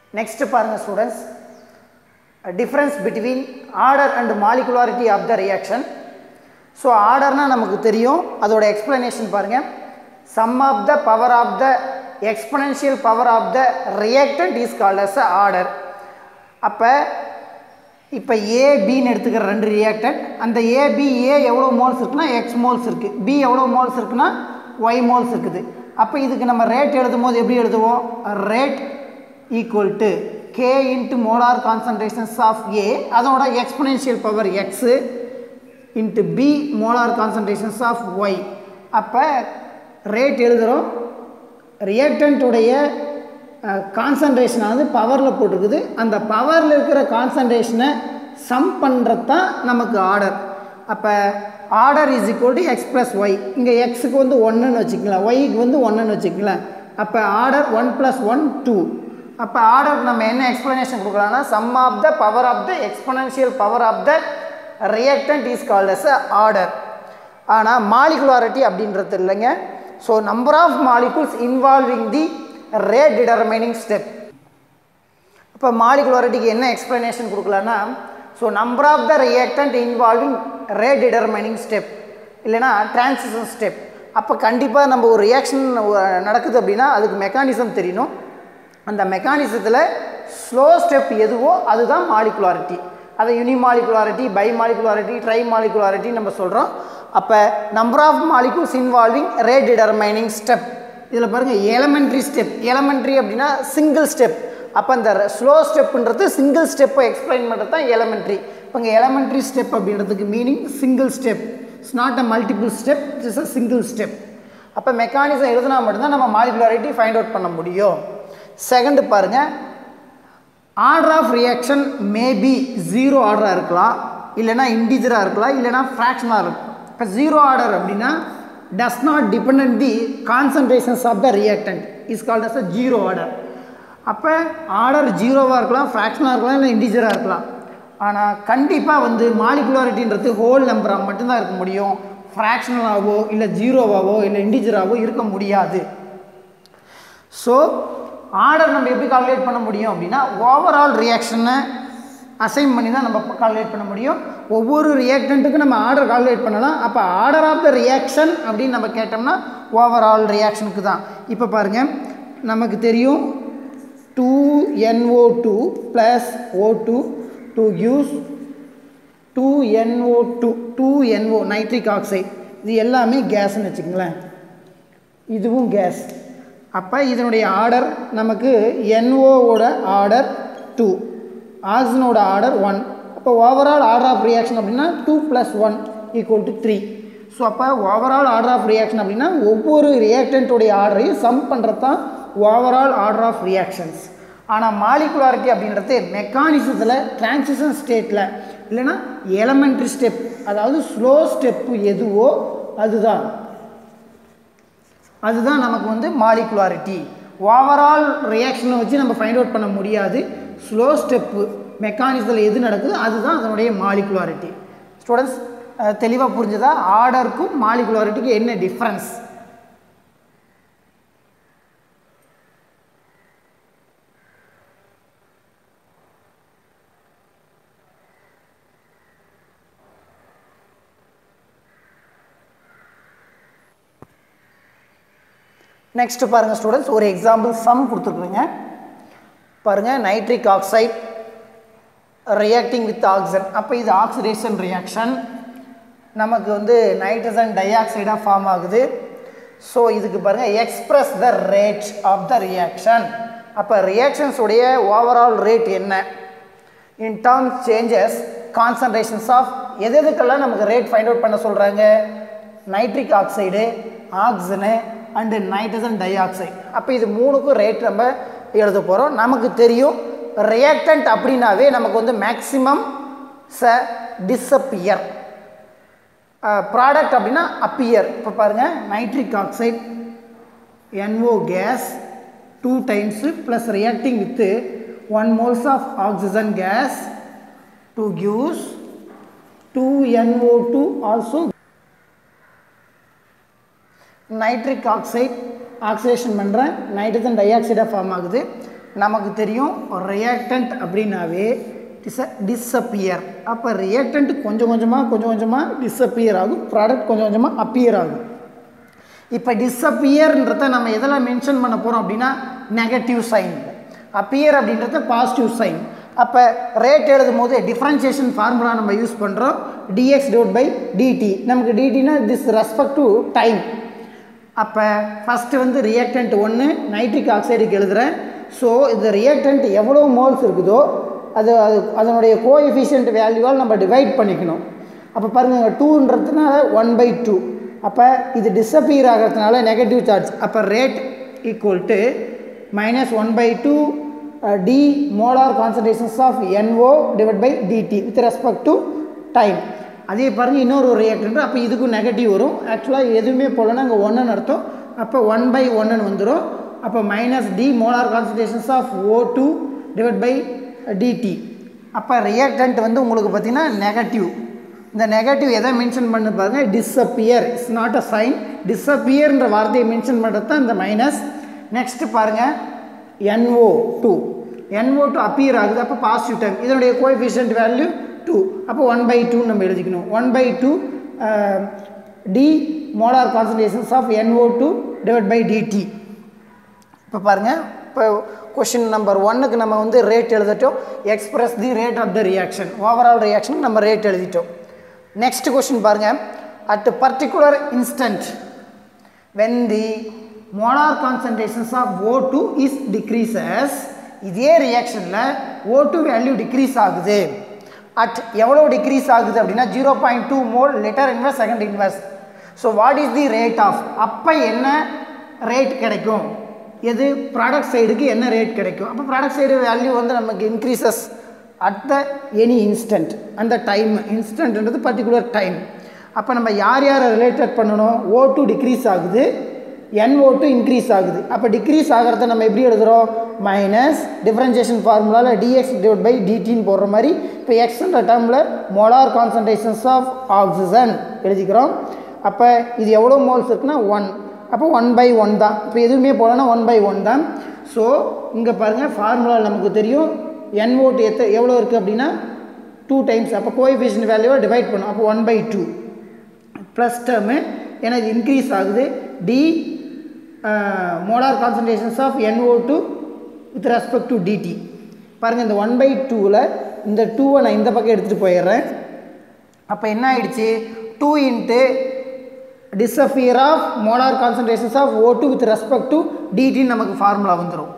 next பாருங்க students difference between order and molecularity of the reaction so ஆர்டர்னால் நமக்கு தெரியும் அதோட எக்ஸ்ப்ளனேஷன் பாருங்கள் sum of the power of the exponential power of the reactant is called as a order அப்போ இப்போ ஏபின்னு எடுத்துக்கிற ரெண்டு ரியாக்டன்ட் அந்த ஏபி ஏ எவ்வளோ மோல்ஸ் இருக்குன்னா எக்ஸ் மோல்ஸ் இருக்குது பி எவ்வளோ மோல்ஸ் இருக்குன்னா ஒய் மோல்ஸ் இருக்குது அப்போ இதுக்கு நம்ம ரேட் எழுதும் போது எப்படி எழுதுவோம் rate equal to K into molar concentrations of A அதோட exponential power X into B molar concentrations of Y அப்போ ரேட் எழுதுகிறோம் ரியாக்டண்ட்டுடைய கான்சன்ட்ரேஷனானது பவரில் போட்டிருக்குது அந்த பவரில் இருக்கிற கான்சன்ட்ரேஷனை சம் பண்ணுறது தான் நமக்கு ஆர்டர் அப்போ order is equal to X plus Y இங்கே எக்ஸுக்கு வந்து ஒன்றுன்னு வச்சுக்கலாம் ஒய்க்கு வந்து ஒன்றுன்னு வச்சுக்கலாம் அப்போ order one plus one two அப்போ ஆர்டர் நம்ம என்ன எக்ஸ்ப்ளனேஷன் கொடுக்கலாம்னா sum of the power of the exponential power of the reactant is called as a order ஆனால் மாலிகுலாரிட்டி அப்படின்றது இல்லைங்க so number of molecules involving the rate determining step இப்போ மாலிகுலாரிட்டிக்கு என்ன எக்ஸ்ப்ளனேஷன் கொடுக்கலான்னா so number of the reactant involving rate determining step இல்லைனா transition step அப்போ கண்டிப்பாக நம்ம ஒரு ரியாக்ஷன் நடக்குது அப்படின்னா அதுக்கு மெக்கானிசம் தெரியணும் அந்த மெக்கானிசத்தில் ஸ்லோ ஸ்டெப் எதுவோ அதுதான் மாலிகுலாரிட்டி அதை unimolecularity bimolecularity trimolecularity நம்ம சொல்கிறோம் அப்போ number of molecules involving rate determining step இதில் பாருங்கள் எலமெண்ட்ரி ஸ்டெப் எலமெண்ட்ரி அப்படின்னா சிங்கிள் ஸ்டெப் அப்போ இந்த ஸ்லோ ஸ்டெப்புன்றது சிங்கிள் ஸ்டெப்பை எக்ஸ்பிளைன் பண்ணுறது தான் எலமெண்ட்ரி இப்போ இங்கே எலமெண்ட்ரி ஸ்டெப் அப்படின்றதுக்கு meaning single step it's not a multiple step it's a single step அப்போ மெக்கானிசம் எழுதினா மட்டும்தான் நம்ம மாலிகுலாரிட்டி ஃபைண்ட் அவுட் பண்ண முடியும் செகண்டு பாருங்கள் order of reaction maybe zero ஆர்டராக இருக்கலாம் இல்லைனா இன்டிஜராக இருக்கலாம் இல்லைனா ஃப்ராக்ஷனாக இருக்கும் இப்போ ஜீரோ ஆர்டர் அப்படின்னா does not depend the concentrations of the reactant is called as a zero order அப்போ ஆர்டர் ஜீரோவாக இருக்கலாம் ஃப்ராக்ஷனாக இருக்கலாம் இல்லை இன்டிஜராக இருக்கலாம் ஆனால் கண்டிப்பாக வந்து மாலிகுலாரிட்டின்றது ஹோல் நம்பராக மட்டும்தான் இருக்க முடியும் ஃப்ராக்ஷனலாகவோ இல்லை ஜீரோவாகவோ இல்லை இன்டிஜராகவோ இருக்க முடியாது ஸோ ஆர்டர் நம்ம எப்படி கால்குலேட் பண்ண முடியும் அப்படின்னா ஓவரால் ரியாக்ஷனை அசைன் பண்ணி தான் நம்ம கால்குலேட் பண்ண முடியும் ஒவ்வொரு ரியாக்டண்ட்டுக்கும் நம்ம ஆர்டர் கால்குலேட் பண்ணலாம் அப்போ ஆர்டர் ஆஃப் த ரியாக்ஷன் அப்படின்னு நம்ம கேட்டோம்னா ஓவரால் ரியாக்ஷனுக்கு தான் இப்போ பாருங்கள் நமக்கு தெரியும் two NO two plus O two to use two NO two two NO nitric oxide இது எல்லாமே கேஸ்ன்னு வச்சுக்கங்களேன் இதுவும் கேஸ் அப்போ இதனுடைய ஆர்டர் நமக்கு என்ஓவோட ஆர்டர் டூ ஆக்சிஜனோட ஆர்டர் ஒன் அப்போ ஓவரால் ஆர்டர் ஆஃப் ரியாக்ஷன் அப்படின்னா two plus one equal to three so அப்போ ஓவரால் ஆர்டர் ஆஃப் ரியாக்ஷன் அப்படின்னா ஒவ்வொரு ரியாக்டண்ட்டுடைய ஆர்டரையும் சம் பண்ணுறது தான் ஓவரால் ஆர்டர் ஆஃப் ரியாக்ஷன்ஸ் ஆனால் மாலிகுலாரிட்டி அப்படின்றது மெக்கானிசத்தில் டிரான்சிஷன் ஸ்டேட்டில் இல்லைன்னா எலமெண்ட்ரி ஸ்டெப் அதாவது ஸ்லோ ஸ்டெப்பு எதுவோ அதுதான் அதுதான் நமக்கு வந்து மாலிகுலாரிட்டி ஓவரால் ரியாக்ஷனை வச்சு நம்ம ஃபைண்ட் அவுட் பண்ண முடியாது ஸ்லோ ஸ்டெப்பு மெக்கானிசத்தில் எது நடக்குது அதுதான் அதனுடைய மாலிகுலாரிட்டி ஸ்டூடெண்ட்ஸ் தெளிவாக புரிஞ்சதா ஆர்டருக்கும் மாலிகுலாரிட்டிக்கும் என்ன டிஃப்ரென்ஸ் நெக்ஸ்ட் பாருங்கள் ஸ்டூடெண்ட்ஸ் ஒரு எக்ஸாம்பிள் சம் கொடுத்துருக்குறீங்க பாருங்கள் nitric oxide reacting with oxygen அப்போ இது ஆக்சிடேஷன் ரியாக்ஷன் நமக்கு வந்து நைட்ரஜன் டை ஆக்சைடாக ஃபார்ம் ஆகுது ஸோ இதுக்கு பாருங்கள் express the rate of the reaction அப்போ ரியாக்ஷன்ஸுடைய ஓவரால் ரேட் என்ன in terms changes concentrations of எது எதுக்கெல்லாம் நமக்கு ரேட் ஃபைண்ட் அவுட் பண்ண சொல்கிறாங்க nitric oxide oxygen and nitrogen dioxide அப்போ இது மூணுக்கும் ரேட் நம்ம எழுத போகிறோம் நமக்கு தெரியும் ரியாக்டன்ட் அப்படின்னாவே நமக்கு வந்து மேக்ஸிமம் ச டிஸப்பியர் ப்ராடக்ட் அப்படின்னா அப்பியர் இப்போ பாருங்கள் nitric oxide NO gas 2 times plus reacting with 1 moles of oxygen gas to gives 2NO2 also nitric oxide oxidation பண்ணுறேன் நைட்ரஜன் டை ஆக்சைடாக ஃபார்ம் ஆகுது நமக்கு தெரியும் ரியாக்டன்ட் அப்படின்னாவே டிஸ் டிஸ்அப்பியர் அப்போ ரியாக்டன்ட் கொஞ்சம் கொஞ்சமாக கொஞ்சம் கொஞ்சமாக டிஸ்அப்பியர் ஆகும் ப்ராடக்ட் கொஞ்சம் கொஞ்சமாக அப்பியர் ஆகும் இப்போ டிஸ்அப்பியர்ன்றத நம்ம எதெல்லாம் மென்ஷன் பண்ண போகிறோம் அப்படின்னா நெகட்டிவ் சைன் அப்பியர் அப்படின்றத பாசிட்டிவ் சைன் அப்போ ரேட் எழுதும் போது டிஃப்ரென்சியேஷன் ஃபார்முலா நம்ம யூஸ் பண்ணுறோம் டிஎக்ஸ் டிவைட் பை டிடி நமக்கு டிடினா திஸ் ரெஸ்பெக்ட் டு டைம் அப்போ ஃபஸ்ட்டு வந்து ரியாக்டன்ட் ஒன்று நைட்ரிக் ஆக்சைடுக்கு எழுதுகிறேன் ஸோ இந்த ரியாக்டன்ட் எவ்வளோ மோல்ஸ் இருக்குதோ அது அது அதனுடைய கோஎஃபிஷியன்ட் வேல்யூவால் நம்ம டிவைட் பண்ணிக்கணும் அப்போ பாருங்கள் டூன்றதுனால ஒன் பை டூ அப்போ இது டிஸப்பியர் ஆகிறதுனால நெகட்டிவ் சார்ஜ் அப்போ rate equal to minus one by two D molar concentrations of NO divide by DT with respect to time அதே பாருங்கள் இன்னொரு ஒரு ரியாக்டன்ட் அப்போ இதுக்கும் நெகட்டிவ் வரும் ஆக்சுவலாக எதுவுமே போகலன்னா அங்கே ஒன்றுன்னு அர்த்தம் அப்போ ஒன் பை ஒன்றுன்னு வந்துடும் அப்போ minus D molar concentrations of O two divide by DT அப்போ ரியாக்டன்ட் வந்து உங்களுக்கு பார்த்தீங்கன்னா நெகட்டிவ் இந்த நெகட்டிவ் எதை மென்ஷன் பண்ணு பாருங்கள் disappear it's not a sign டிஸ்அப்பியர்ன்ற வார்த்தையை மென்ஷன் பண்ணுறது தான் இந்த மைனஸ் நெக்ஸ்ட் பாருங்கள் NO two NO two appear ஆகுது அப்போ பாசிட்டிவ் டைம் இதனுடைய கோஎஃபிஷியன்ட் வேல்யூ டூ அப்போ ஒன் பை டூன்னு நம்ம எழுதிக்கணும் one by two D molar concentrations of NO two divide by DT இப்போ பாருங்கள் இப்போ கொஷின் நம்பர் ஒன்னுக்கு நம்ம வந்து ரேட் எழுதிட்டோம் express the rate of the reaction overall reaction நம்ம ரேட் எழுதிட்டோம் நெக்ஸ்ட் கொஷின் பாருங்கள் at particular instant when the molar concentrations of O2 is decreases இதே ரியாக்ஷனில் O2 வேல்யூ டிக்ரீஸ் ஆகுது அட் எவ்வளோ டிக்ரீஸ் ஆகுது அப்படின்னா zero point two mole litre inverse second inverse so what is the rate of அப்போ என்ன rate கிடைக்கும் எது ப்ராடக்ட் சைடுக்கு என்ன ரேட் கிடைக்கும் அப்போ ப்ராடக்ட் சைடு வேல்யூ வந்து நமக்கு increases at the any instant அந்த டைம் இன்ஸ்டன்ட்ன்றது பர்டிகுலர் டைம் அப்போ நம்ம யார் யாரை ரிலேட்டட் பண்ணணும் ஓ டூ டிக்ரீஸ் ஆகுது என் ஓ டூ இன்க்ரீஸ் ஆகுது அப்போ டிக்ரீஸ் ஆகிறத நம்ம எப்படி எழுதுகிறோம் மைனஸ் டிஃப்ரென்சியேஷன் ஃபார்முலாவில் டிஎக்ஸ் டிவைட் பை டிடின்னு போடுற மாதிரி இப்போ எக்ஸ்ன்ற டேர்மில் மோலார் கான்சன்ட்ரேஷன்ஸ் ஆஃப் ஆக்சிஜன் எழுதிக்கிறோம் அப்போ இது எவ்வளோ மோல்ஸ் இருக்குன்னா ஒன் அப்போ ஒன் பை ஒன் தான் இப்போ எதுவுமே போகலன்னா ஒன் பை ஒன் தான் ஸோ இங்கே பாருங்கள் ஃபார்முலா நமக்கு தெரியும் என் ஓட்டு எத்த எவ்வளோ இருக்குது அப்படின்னா டூ டைம்ஸ் அப்போ கோஎஃபிஷியன் வேல்யூவை டிவைட் பண்ணும் அப்போ one by two plus term ஏன்னா இது இன்க்ரீஸ் ஆகுது D molar concentrations of NO two with respect to DT பாருங்கள் இந்த ஒன் பை டூவில் இந்த டூவை நான் இந்த பக்கம் எடுத்துகிட்டு போயிடுறேன் அப்போ என்ன ஆயிடுச்சு two into disappear of molar concentrations of O two with respect to டிடின்னு நமக்கு ஃபார்முலா வந்துடும்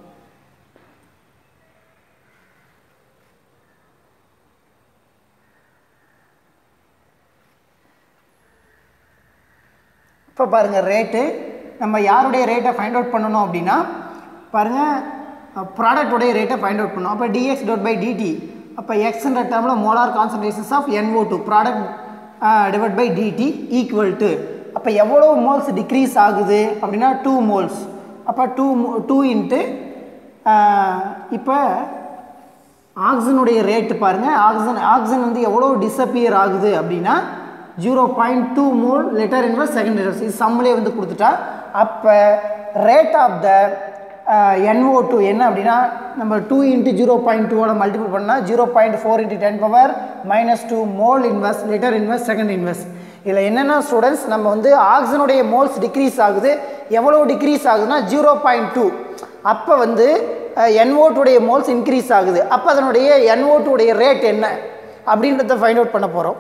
இப்போ பாருங்கள் ரேட்டு நம்ம யாருடைய ரேட்டை ஃபைண்ட் அவுட் பண்ணணும் அப்படின்னா பாருங்கள் ப்ராடக்டோடைய ரேட்டை ஃபைண்ட் அவுட் பண்ணணும் அப்போ டிஎக்ஸ் டாட் பை டிடி அப்போ எக்ஸ்ன்ற டேர்மில் molar concentrations of NO two product divide by d t equal to அப்போ எவ்வளோ மோல்ஸ் டிக்ரீஸ் ஆகுது அப்படின்னா டூ மோல்ஸ் அப்போ டூ டூ இன்ட்டு இப்போ ஆக்சிஜனுடைய ரேட்டு பாருங்கள் ஆக்சிஜன் ஆக்சிஜன் வந்து எவ்வளோ டிஸப்பியர் ஆகுது அப்படின்னா zero point two mole litre inverse second inverse இது சம்மிலே வந்து கொடுத்துட்டா அப்போ rate of the N O two என்ன அப்படின்னா நம்ம டூ இன்ட்டு ஜீரோ பாயிண்ட் டூவோட மல்டிபிள் பண்ணால் zero point four into ten power minus two mole inverse litre inverse second inverse இதில் என்னென்ன ஸ்டூடெண்ட்ஸ் நம்ம வந்து ஆக்சிஜனுடைய மோல்ஸ் டிக்ரீஸ் ஆகுது எவ்வளோ டிக்ரீஸ் ஆகுதுன்னா ஜீரோ பாயிண்ட் டூ அப்போ வந்து என்ஓட்டுடைய மோல்ஸ் இன்க்ரீஸ் ஆகுது அப்போ அதனுடைய என்ஓட்டுடைய ரேட் என்ன அப்படின்றத ஃபைண்ட் அவுட் பண்ண போகிறோம்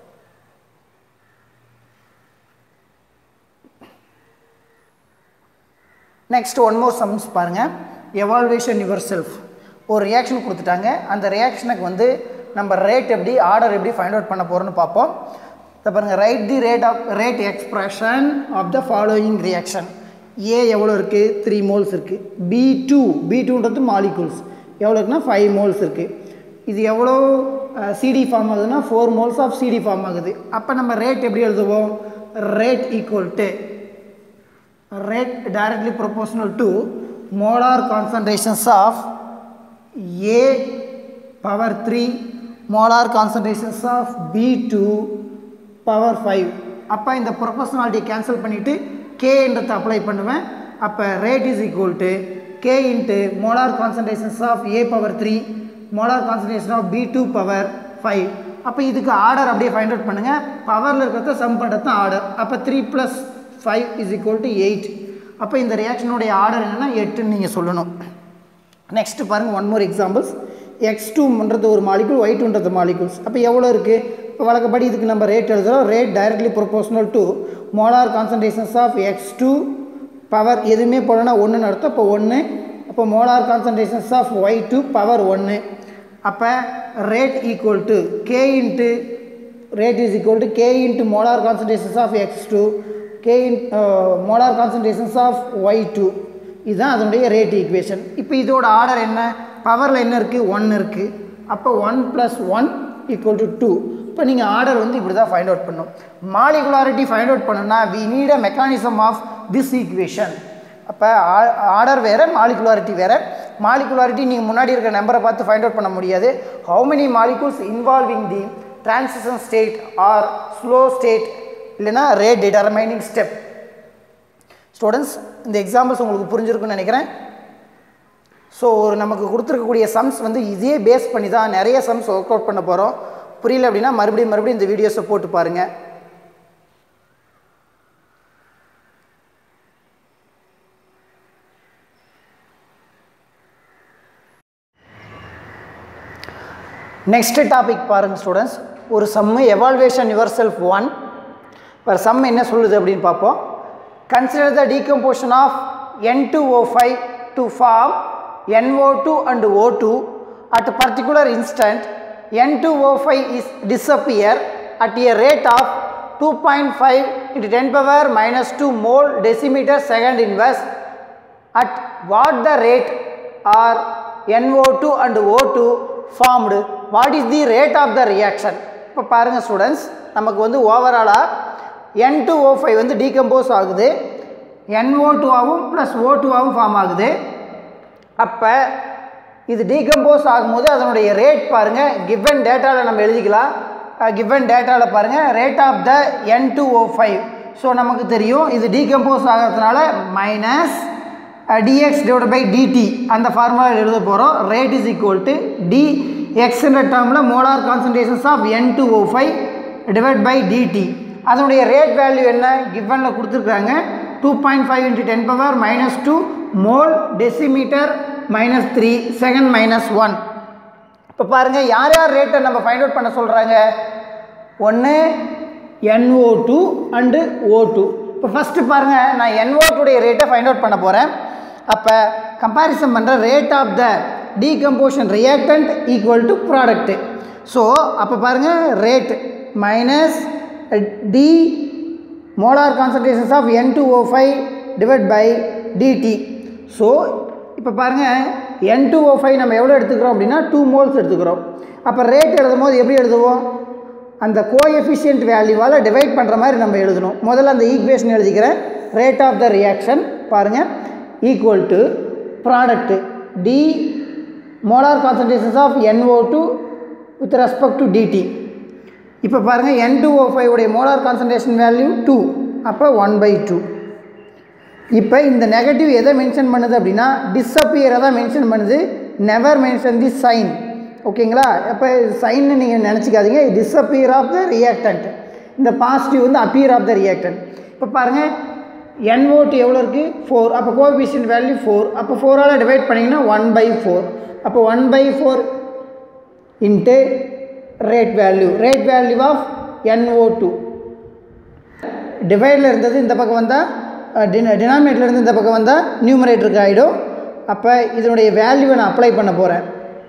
நெக்ஸ்ட் ஒன் மோர் சம்ஸ் பாருங்கள் எவால்வேஷன் யுவர் செல்ஃப் ஒரு ரியாக்ஷன் கொடுத்துட்டாங்க அந்த ரியாக்ஷனுக்கு வந்து நம்ம ரேட் எப்படி ஆர்டர் எப்படி ஃபைண்ட் அவுட் பண்ண போகிறோன்னு பார்ப்போம் இதை பாருங்கள் write the rate of rate expression of the following reaction A எவ்வளோ இருக்குது த்ரீ மோல்ஸ் இருக்குது பி டூ பி டூன்றது மாலிகூல்ஸ் எவ்வளோ இருக்குன்னா ஃபைவ் மோல்ஸ் இருக்குது இது எவ்வளோ சிடி ஃபார்ம் ஆகுதுன்னா four moles of C D form ஆகுது அப்போ நம்ம ரேட் எப்படி எழுதுவோம் rate equal to rate directly proportional to molar concentrations of A power 3 molar concentrations of B2 power 5 அப்போ இந்த ப்ரொபோஷனாலிட்டி கேன்சல் பண்ணிவிட்டு கேன்றதை அப்ளை பண்ணுவேன் அப்போ rate is equal to K into molar concentrations of A power three molar concentration of B two power five அப்போ இதுக்கு order அப்படியே find out பண்ணுங்கள் பவரில் இருக்கிறத சம் பண்ணுறது தான் ஆர்டர் அப்போ three plus five is equal to eight அப்போ இந்த ரியாக்ஷனுடைய ஆர்டர் என்னென்னா எட்டுன்னு நீங்கள் சொல்லணும் நெக்ஸ்ட் பாருங்கள் ஒன் மோர் எக்ஸாம்பிள்ஸ் எக்ஸ் டூன்றது ஒரு மாலிகுல் ஒய் டூன்றது மாலிகுல்ஸ் அப்போ எவ்வளோ இருக்குது இப்போ வழக்கப்படி இதுக்கு நம்ம ரேட் எழுதுகிறோம் rate directly proportional to molar concentrations of X two power எதுவுமே போடனா ஒன்றுன்னு அர்த்தம் அப்போ ஒன்று அப்போ molar concentrations of Y two power ஒன்று அப்போ rate equal to K into rate is equal to K into molar concentrations of X two K in molar concentrations of Y two இதுதான் அதனுடைய ரேட் ஈக்குவேஷன் இப்போ இதோட order என்ன பவரில் என்ன இருக்குது ஒன் இருக்குது அப்போ one plus one equal to two இப்போ நீங்கள் ஆர்டர் வந்து இப்படி தான் ஃபைண்ட் அவுட் பண்ணணும் மாலிகுலாரிட்டி ஃபைண்ட் அவுட் பண்ணணும்னா we need a mechanism of this equation அப்போ ஆர்டர் வேறு மாலிகுலாரிட்டி வேறு மாலிகுலாரிட்டி நீங்கள் முன்னாடி இருக்கிற நம்பரை பார்த்து ஃபைண்ட் அவுட் பண்ண முடியாது how many molecules involving the transition state or slow state இல்லைன்னா ரேட் டிட்டர்மைனிங் ஸ்டெப் ஸ்டூடெண்ட்ஸ் இந்த எக்ஸாம்பிள்ஸ் உங்களுக்கு புரிஞ்சிருக்குன்னு நினைக்கிறேன் ஸோ ஒரு நமக்கு கொடுத்துருக்கக்கூடிய சம்ஸ் வந்து இதே பேஸ் பண்ணி தான் நிறைய சம்ஸ் ஒர்க் அவுட் பண்ண போகிறோம் புரியல அப்படின்னா மறுபடியும் மறுபடியும் இந்த வீடியோஸை போட்டு பாருங்கள் நெக்ஸ்ட் டாபிக் பாருங்கள் ஸ்டூடெண்ட்ஸ் ஒரு sum evaluation yourself one ஒரு சம் என்ன சொல்லுது அப்படின்னு பார்ப்போம் consider the decomposition of N two O five to form NO2 and O2 at a particular instant N2O5 is disappear at a rate of 2.5 into 10 power minus 2 mole decimeter second inverse at what the rate are NO2 and O2 formed what is the rate of the reaction இப்போ பாருங்கள் students நமக்கு வந்து ஓவராலாக N two O five வந்து decompose ஆகுது NO2 டூவாகவும் plus ஓ டூவாகவும் form ஆகுது அப்போ இது டீகம்போஸ் ஆகும்போது அதனுடைய ரேட் பாருங்கள் கிவன் டேட்டாவில் நம்ம எழுதிக்கலாம் கிவன் டேட்டாவில் பாருங்கள் rate of the N two O five so நமக்கு தெரியும் இது டீகம்போஸ் ஆகிறதுனால minus d x divide by d t அந்த ஃபார்முலா எழுத போகிறோம் rate is equal to d எக்ஸ்ன்ற டேர்மில் molar concentrations of N two O five divide by d t அதனுடைய ரேட் வேல்யூ என்ன கிவனில் கொடுத்துருக்காங்க two point five into ten power minus two mole decimetre minus three second minus one இப்போ பாருங்கள் யார் யார் ரேட்டை நம்ம ஃபைண்ட் அவுட் பண்ண சொல்கிறாங்க ஒன்று N O two and O two இப்போ ஃபஸ்ட்டு பாருங்கள் நான் என்ஓ டூடைய ரேட்டை ஃபைண்ட் அவுட் பண்ண போகிறேன் அப்போ கம்பேரிசன் பண்ணுற rate of the decomposition reactant equal to product so அப்போ பாருங்கள் rate minus D molar concentrations of N two O five divide by d t so இப்போ பாருங்கள் என் டூ ஓ ஃபைவ் நம்ம எவ்வளோ எடுத்துக்கிறோம் அப்படின்னா டூ மோல்ஸ் எடுத்துக்கிறோம் அப்போ ரேட் எழுதும் போது எப்படி எழுதுவோம் அந்த கோஎஃபிஷியன்ட் வேல்யூவால் டிவைட் பண்ணுற மாதிரி நம்ம எழுதணும் முதல்ல அந்த ஈக்குவேஷன் எழுதிக்கிறேன் ரேட் ஆஃப் த ரியாக்ஷன் பாருங்கள் equal to product d molar concentrations of NO two with respect to d t இப்போ பாருங்கள் என் டூ ஓ ஃபைவ் உடைய மோலார் கான்சன்ட்ரேஷன் வேல்யூ டூ அப்போ ஒன் பை டூ இப்போ இந்த நெகட்டிவ் எதை மென்ஷன் பண்ணுது அப்படின்னா டிஸப்பியரை தான் மென்ஷன் பண்ணுது நெவர் மென்ஷன் தி சைன் ஓகேங்களா இப்போ சைன்னு நீங்கள் நினச்சிக்காதீங்க டிஸப்பியர் ஆஃப் த ரியாக்டன்ட் இந்த பாசிட்டிவ் வந்து அப்பியர் ஆஃப் த ரியாக்டன்ட் இப்போ பாருங்கள் என்ஓட்டு எவ்வளோ இருக்குது ஃபோர் அப்போ கோபிஷியன்ட் வேல்யூ ஃபோர் அப்போ ஃபோரால் டிவைட் பண்ணிங்கன்னா ஒன் பை ஃபோர் அப்போ one by four into rate value rate value of NO two டிவைடில் இருந்தது இந்த பக்கம் வந்தால் டினா டினாமினேட்டில் இருந்து இந்த பக்கம் வந்தால் நியூமரேட்டருக்கு ஆகிடும் அப்போ இதனுடைய வேல்யூவை நான் அப்ளை பண்ண போகிறேன்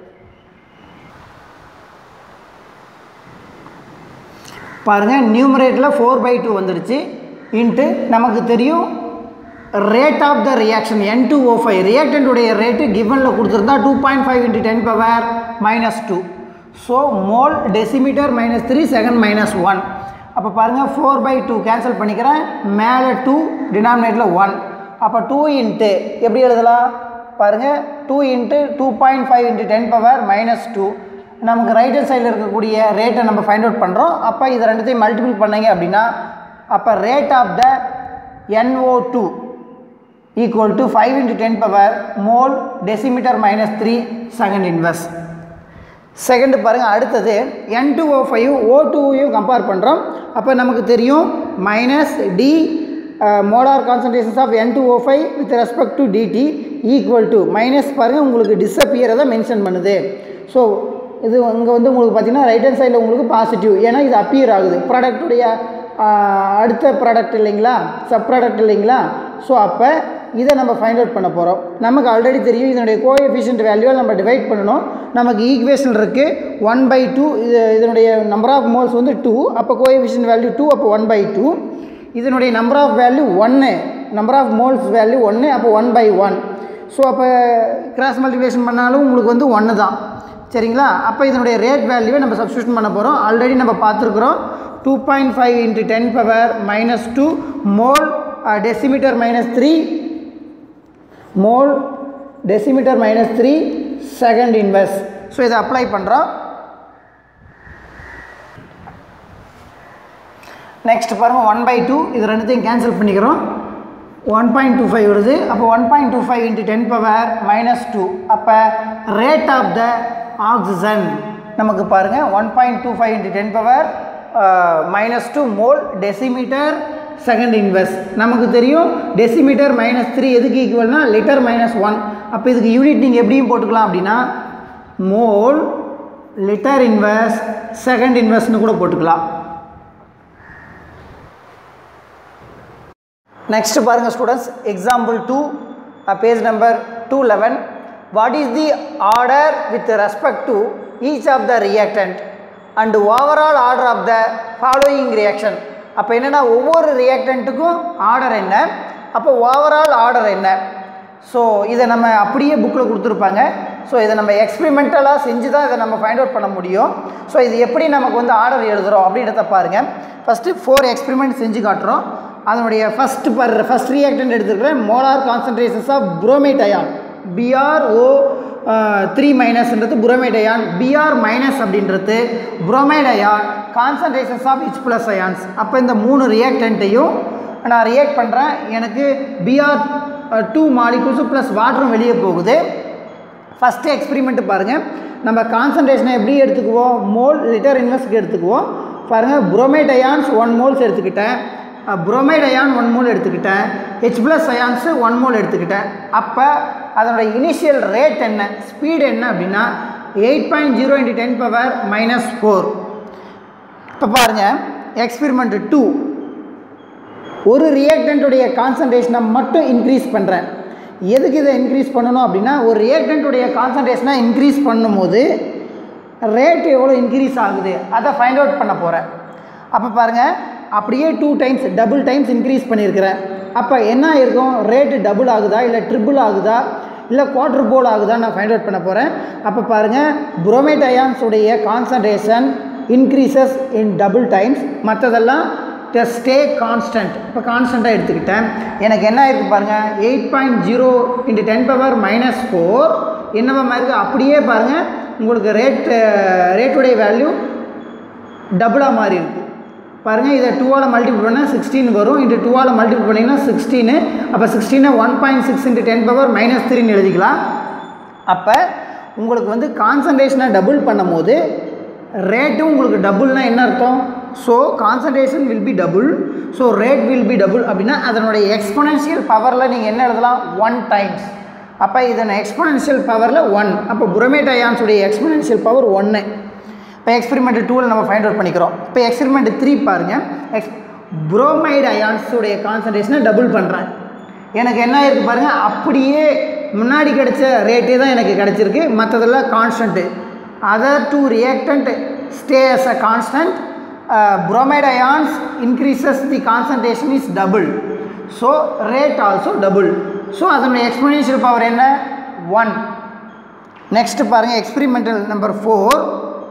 பாருங்கள் நியூமரேட்டில் ஃபோர் பை டூ வந்துடுச்சு இன்ட்டு நமக்கு தெரியும் rate of the reaction N two O five ரியாக்டன்ட்டுடைய ரேட்டு கிவனில் கொடுத்துருந்தா two point five into ten power minus two so mole decimetre minus three second minus one அப்போ பாருங்கள் ஃபோர் பை டூ கேன்சல் பண்ணிக்கிறேன் மேலே டூ டினாமினேட்டில் ஒன் அப்போ two into எப்படி எழுதலாம் பாருங்கள் two into two point five into ten power minus two நமக்கு ரைட் ஹேண்ட் சைடில் இருக்கக்கூடிய ரேட்டை நம்ம ஃபைண்ட் அவுட் பண்ணுறோம் அப்போ இது ரெண்டுத்தையும் மல்டிபிள் பண்ணீங்க அப்படின்னா அப்போ rate of the N O two equal to five into ten power mole decimetre minus three second inverse second பாருங்கள் அடுத்தது N two O five O டூவையும் கம்பேர் பண்ணுறோம் அப்போ நமக்கு தெரியும் minus D molar concentrations of N two O five with respect to d t equal to minus பாருங்கள் உங்களுக்கு டிஸப்பியரை தான் மென்ஷன் பண்ணுது ஸோ இது இங்கே வந்து உங்களுக்கு பார்த்தீங்கன்னா ரைட் ஹேண்ட் சைடில் உங்களுக்கு பாசிட்டிவ் ஏன்னா இது அப்பியர் ஆகுது ப்ராடக்ட்டுடைய அடுத்த ப்ராடக்ட் இல்லைங்களா சப் ப்ராடக்ட் இல்லைங்களா ஸோ அப்போ இதை நம்ம ஃபைண்ட் அவுட் பண்ண போகிறோம் நமக்கு ஆல்ரெடி தெரியும் இதனுடைய கோஎஃபிஷியன்ட் வேல்யூவை நம்ம டிவைட் பண்ணணும் நமக்கு ஈக்குவேஷன் இருக்குது ஒன் பை டூ இது இதனுடைய நம்பர் ஆஃப் மோல்ஸ் வந்து டூ அப்போ கோஎஃபிஷியன்ட் வேல்யூ டூ அப்போ ஒன் பை டூ இதனுடைய நம்பர் ஆஃப் வேல்யூ ஒன்று நம்பர் ஆஃப் மோல்ஸ் வேல்யூ ஒன்று அப்போ ஒன் பை ஒன் ஸோ அப்போ கிராஸ் மல்டிப்ளிகேஷன் பண்ணாலும் உங்களுக்கு வந்து ஒன்று தான் சரிங்களா அப்போ இதனுடைய ரேட் வேல்யூவை நம்ம சப்ஸ்டியூஷன் பண்ண போகிறோம் ஆல்ரெடி நம்ம பார்த்துருக்குறோம் two point five into ten power minus two mole decimetre minus three mole decimetre minus three second inverse so இதை அப்ளை பண்ணுறோம் நெக்ஸ்ட் பாருங்கள் ஒன் பை டூ இது ரெண்டுத்தையும் கேன்சல் பண்ணிக்கிறோம் ஒன் பாயிண்ட் டூ ஃபைவ் வருது அப்போ one point two five into ten power minus two அப்போ rate of the oxygen நமக்கு பாருங்கள் one point two five into ten power minus two mole decimetre second inverse நமக்கு தெரியும் decimetre minus three எதுக்கு ஈக்குவல்னா litre minus one அப்போ இதுக்கு unit நீங்கள் எப்படியும் போட்டுக்கலாம் அப்படின்னா மோல் லிட்டர் இன்வெர்ஸ் செகண்ட் இன்வெர்ஸ்னு கூட போட்டுக்கலாம் நெக்ஸ்ட் பாருங்கள் students example two page number two eleven what is the order with respect to each of the reactant and overall order of the following reaction அப்போ என்னென்னா ஒவ்வொரு ரியாக்டண்ட்டுக்கும் ஆர்டர் என்ன அப்போ overall order என்ன ஸோ இதை நம்ம அப்படியே புக்கில் கொடுத்துருப்பாங்க ஸோ இதை நம்ம எக்ஸ்பிரிமெண்டலாக செஞ்சு தான் இதை நம்ம ஃபைண்ட் அவுட் பண்ண முடியும் ஸோ இது எப்படி நமக்கு வந்து ஆர்டர் எழுதுகிறோம் அப்படின்றத பாருங்கள் ஃபஸ்ட்டு ஃபோர் எக்ஸ்பிரிமெண்ட் செஞ்சு காட்டுறோம் அதனுடைய ஃபஸ்ட் பர் ஃபஸ்ட் ரியாக்டன்ட் எடுத்துருக்கிறேன் molar concentrations of bromate ion B R O three மைனஸ்ன்றது புரோமேட் அயான் பிஆர் மைனஸ் அப்படின்றது bromide ion concentrations of H plus ions அப்போ இந்த மூணு ரியாக்டண்ட்டையும் நான் ரியாக்ட் பண்ணுறேன் எனக்கு பிஆர் டூ மாலிகூல்ஸு ப்ளஸ் வாட்டரும் வெளியே போகுது ஃபஸ்ட்டு எக்ஸ்பிரிமெண்ட்டு பாருங்கள் நம்ம கான்சன்ட்ரேஷனை எப்படி எடுத்துக்குவோம் மோல் லிட்டர் இன்வெஸ்ட்க்கு எடுத்துக்குவோம் பாருங்கள் புரோமேட் அயான்ஸ் ஒன் மோல்ஸ் எடுத்துக்கிட்டேன் புரோமைட் அயான் ஒன் மோல் எடுத்துக்கிட்டேன் H plus ions one mole எடுத்துக்கிட்டேன் அப்போ அதனோட இனிஷியல் ரேட் என்ன ஸ்பீடு என்ன அப்படின்னா eight point zero into ten power minus four இப்போ பாருங்கள் எக்ஸ்பிரிமெண்ட் டூ ஒரு ரியாக்டண்ட்டுடைய கான்சன்ட்ரேஷனை மட்டும் இன்க்ரீஸ் பண்ணுறேன் எதுக்கு இதை இன்க்ரீஸ் பண்ணணும் அப்படின்னா ஒரு ரியாக்டண்ட்டுடைய கான்சன்ட்ரேஷனை இன்க்ரீஸ் பண்ணும்போது ரேட் எவ்வளோ இன்க்ரீஸ் ஆகுது அதை ஃபைண்ட் அவுட் பண்ண போகிறேன் அப்போ பாருங்கள் அப்படியே two times double times increase பண்ணியிருக்கிறேன் அப்போ என்ன இருக்கும் ரேட்டு டபுள் ஆகுதா இல்லை ட்ரிபிள் ஆகுதா இல்லை குவார்டர் போல் ஆகுதா நான் ஃபைண்ட் அவுட் பண்ண போகிறேன் அப்போ பாருங்கள் புரோமேட் அயான்ஸுடைய concentration increases in double times மற்றதெல்லாம் ட ஸ்டே கான்ஸ்டன்ட் இப்போ கான்ஸ்டண்ட்டாக எடுத்துக்கிட்டேன் எனக்கு என்ன இருக்குது பாருங்கள் eight point zero into ten power minus four என்னவா இருக்குது அப்படியே பாருங்கள் உங்களுக்கு ரேட் ரேட்டுடைய வேல்யூ டபுளாக மாறி இருக்குது பாருங்கள் இதை டூவால் மல்டிபிள் பண்ணால் சிக்ஸ்டீன் வரும் இன்ட்டு டூவால் மல்டிபிள் பண்ணிங்கன்னா சிக்ஸ்டீனு அப்போ சிக்ஸ்டீனை one point six into ten power minus த்ரீன்னு எழுதிக்கலாம் அப்போ உங்களுக்கு வந்து கான்சன்ட்ரேஷனை டபுள் பண்ணும் போது ரேட்டும் உங்களுக்கு டபுள்னா என்ன அர்த்தம் so concentration will be double so rate will be double அப்படின்னா அதனுடைய எக்ஸ்பொனன்ஷியல் பவரில் நீங்கள் என்ன எழுதலாம் ஒன் டைம்ஸ் அப்போ இதன் எக்ஸ்பொனன்ஷியல் பவரில் ஒன் அப்போ புரமேட் அயான்ஸுடைய எக்ஸ்பொனன்ஷியல் பவர் ஒன்று இப்போ எக்ஸ்பெரிமெண்ட் டூவில் நம்ம ஃபைண்ட் அவுட் பண்ணிக்கிறோம் இப்போ எக்ஸ்பெரிமெண்ட் த்ரீ பாருங்கள் எக்ஸ் புரோமைடு அயான்ஸுடைய கான்சன்ட்ரேஷனை டபுள் பண்ணுறேன் எனக்கு என்ன இருக்குது பாருங்கள் அப்படியே முன்னாடி கிடைச்ச ரேட்டே தான் எனக்கு கிடச்சிருக்கு மற்றதெல்லாம் constant other two reactant stay as a constant bromide ions increases the concentration is double so rate also double so அதனுடைய exponential power என்ன 1 next பாருங்க experimental number 4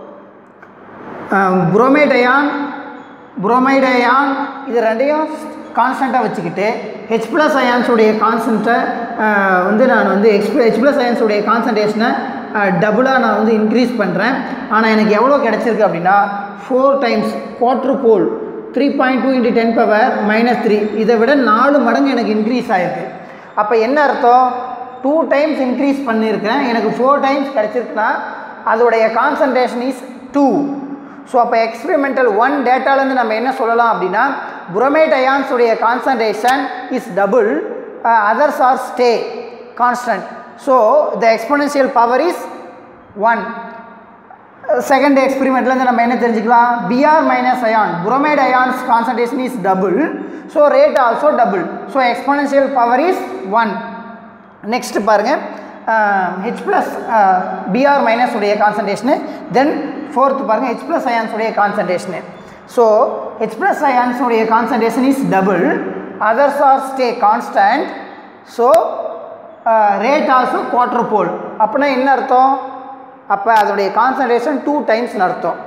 bromide ion bromide ion இது ரெண்டையும் கான்ஸ்டண்ட்டாக வச்சுக்கிட்டு ஹெச் ப்ளஸ் அயான்ஸுடைய கான்சன்ட்டை வந்து நான் வந்து எக்ஸ் ஹெச் ப்ளஸ் அயான்ஸுடைய கான்சன்ட்ரேஷனை டபுளாக நான் வந்து இன்க்ரீஸ் பண்ணுறேன் ஆனால் எனக்கு எவ்வளோ கிடச்சிருக்கு அப்படின்னா four times quadruple three point two into ten power minus three இதை விட நாலு மடங்கு எனக்கு இன்க்ரீஸ் ஆகிருக்கு அப்போ என்ன அர்த்தம் டூ டைம்ஸ் இன்க்ரீஸ் பண்ணியிருக்கேன் எனக்கு ஃபோர் டைம்ஸ் கிடச்சிருக்குன்னா அதோடைய கான்சன்ட்ரேஷன் இஸ் டூ ஸோ அப்போ எக்ஸ்பெரிமெண்டல் ஒன் டேட்டாலேருந்து நம்ம என்ன சொல்லலாம் அப்படின்னா புரோமேட் அயான்ஸ் உடைய concentration is double others are stay constant so the exponential power is one second எக்ஸ்பெரிமெண்ட்லேருந்து நம்ம என்ன தெரிஞ்சுக்கலாம் B R minus ion bromate ions concentration is double so rate also double so exponential power is one next பாருங்கள் H plus B R minus உடைய concentration then fourth பாருங்கள் H plus ions உடைய concentration so H plus ions உடைய concentration is double others are stay constant so rate also quadruple அப்படின்னா என்ன அர்த்தம் அப்போ அதோடைய கான்சன்ட்ரேஷன் டூ டைம்ஸ்னு அர்த்தம்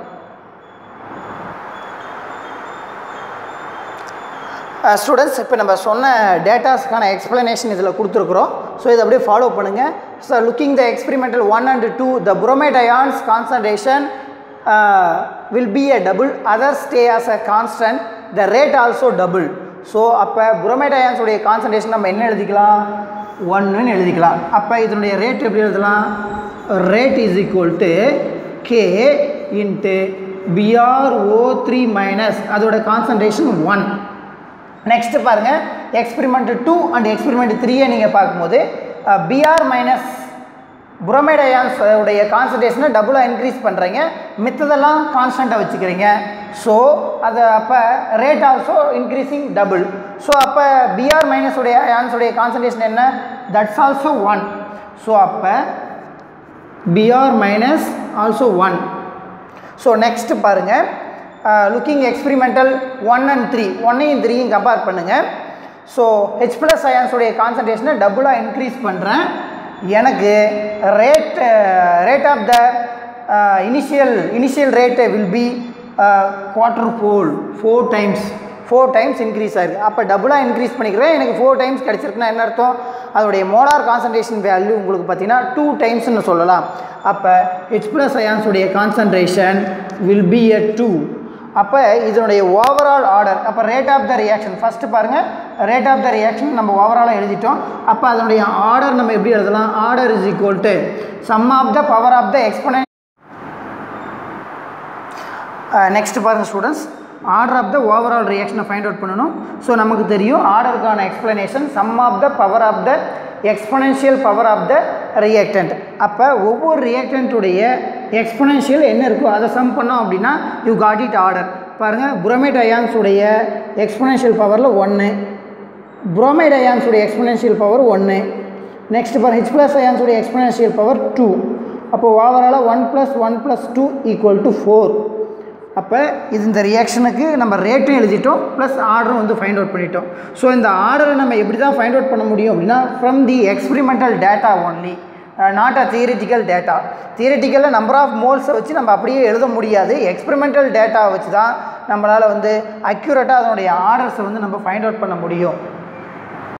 ஸ்டூடெண்ட்ஸ் இப்போ நம்ம சொன்ன டேட்டாஸ்க்கான எக்ஸ்ப்ளனேஷன் இதில் கொடுத்துருக்குறோம் ஸோ இதை அப்படியே ஃபாலோ பண்ணுங்கள் so looking the experimental one and two the bromate ions concentration will be a double other stay as a constant the rate also double so அப்போ புரோமேட் அயான்ஸுடைய கான்சன்ட்ரேஷன் நம்ம என்ன எழுதிக்கலாம் ஒன்றுன்னு எழுதிக்கலாம் அப்போ இதனுடைய ரேட் எப்படி எழுதலாம் rate is equal to K into B R O three minus அதோட கான்சன்ட்ரேஷன் ஒன் நெக்ஸ்ட் பாருங்கள் எக்ஸ்பெரிமெண்ட் டூ அண்ட் எக்ஸ்பெரிமெண்ட் த்ரீயை நீங்கள் பார்க்கும்போது பிஆர் மைனஸ் புரோமைட் அயான்ஸ் உடைய கான்சன்ட்ரேஷனை டபுளாக இன்க்ரீஸ் பண்ணுறீங்க மித்ததெல்லாம் கான்ஸ்டண்ட்டாக வச்சுக்கிறீங்க ஸோ அது அப்போ rate also increasing double so அப்போ பிஆர் மைனஸ் உடைய அயான்ஸ் உடைய கான்சன்ட்ரேஷன் என்ன தட்ஸ் ஆல்சோ ஒன் ஸோ அப்போ B R minus also one so next பாருங்கள் looking experimental one and three ஒன்னையும் த்ரீயும் கம்பேர் பண்ணுங்கள் ஸோ ஹெச் ப்ளஸ் அயான்ஸுடைய கான்சன்ட்ரேஷனை டபுளாக இன்க்ரீஸ் பண்ணுறேன் எனக்கு rate rate of the initial initial rate will be quarter fold four times four times increase ஆயிருக்கு அப்போ டபுளாக இன்க்ரீஸ் பண்ணிக்கிறேன் எனக்கு ஃபோர் டைம்ஸ் கிடச்சிருக்குன்னா என்ன அர்த்தம் அதோடைய மோலார் கான்சன்ட்ரேஷன் வேல்யூ உங்களுக்கு பார்த்தீங்கன்னா டூ டைம்ஸ்னு சொல்லலாம் அப்போ ஹெச் ப்ளஸ் அயான்ஸுடைய concentration will be a two அப்போ இதனுடைய ஓவரால் ஆர்டர் அப்போ rate of the reaction first பாருங்கள் ரேட் ஆஃப் த ரியாக்ஷன் நம்ம ஓவராலாக எழுதிட்டோம் அப்போ அதனுடைய ஆர்டர் நம்ம எப்படி எழுதலாம் order is equal to sum of the power of the exponent next பாருங்கள் students order of the overall ரியாக்ஷனை ஃபைண்ட் அவுட் பண்ணணும் ஸோ நமக்கு தெரியும் ஆர்டருக்கான explanation sum of the power of the exponential power of the reactant அப்போ ஒவ்வொரு ரியாக்டன்ட்டுடைய exponential என்ன இருக்கோ அதை சம் பண்ணோம் அப்படின்னா யூ காட் இட் ஆர்டர் பாருங்கள் புரோமேட் அயான்ஸ் உடைய எக்ஸ்பொனென்ஷியல் பவரில் ஒன்று புரோமைட் அயான்ஸ் உடைய எக்ஸ்பொனென்ஷியல் பவர் ஒன்று நெக்ஸ்ட் பார் ஹெச் ப்ளஸ் அயான்ஸ் உடைய எக்ஸ்பொனென்ஷியல் பவர் டூ அப்போ ஓவராலாக one plus one plus two equal to four அப்போ இது இந்த ரியாக்ஷனுக்கு நம்ம ரேட்டும் எழுதிட்டோம் ப்ளஸ் ஆர்டரும் வந்து ஃபைண்ட் அவுட் பண்ணிட்டோம் ஸோ இந்த ஆர்டரை நம்ம எப்படி தான் ஃபைண்ட் அவுட் பண்ண முடியும் அப்படின்னா from the experimental data only not a theoretical data தியரிட்டிக்கலில் நம்பர் ஆஃப் மோல்ஸை வச்சு நம்ம அப்படியே எழுத முடியாது எக்ஸ்பெரிமெண்டல் டேட்டாவை வச்சு தான் நம்மளால் வந்து அக்யூரேட்டாக அதனுடைய ஆர்டர்ஸை வந்து நம்ம ஃபைண்ட் அவுட் பண்ண முடியும்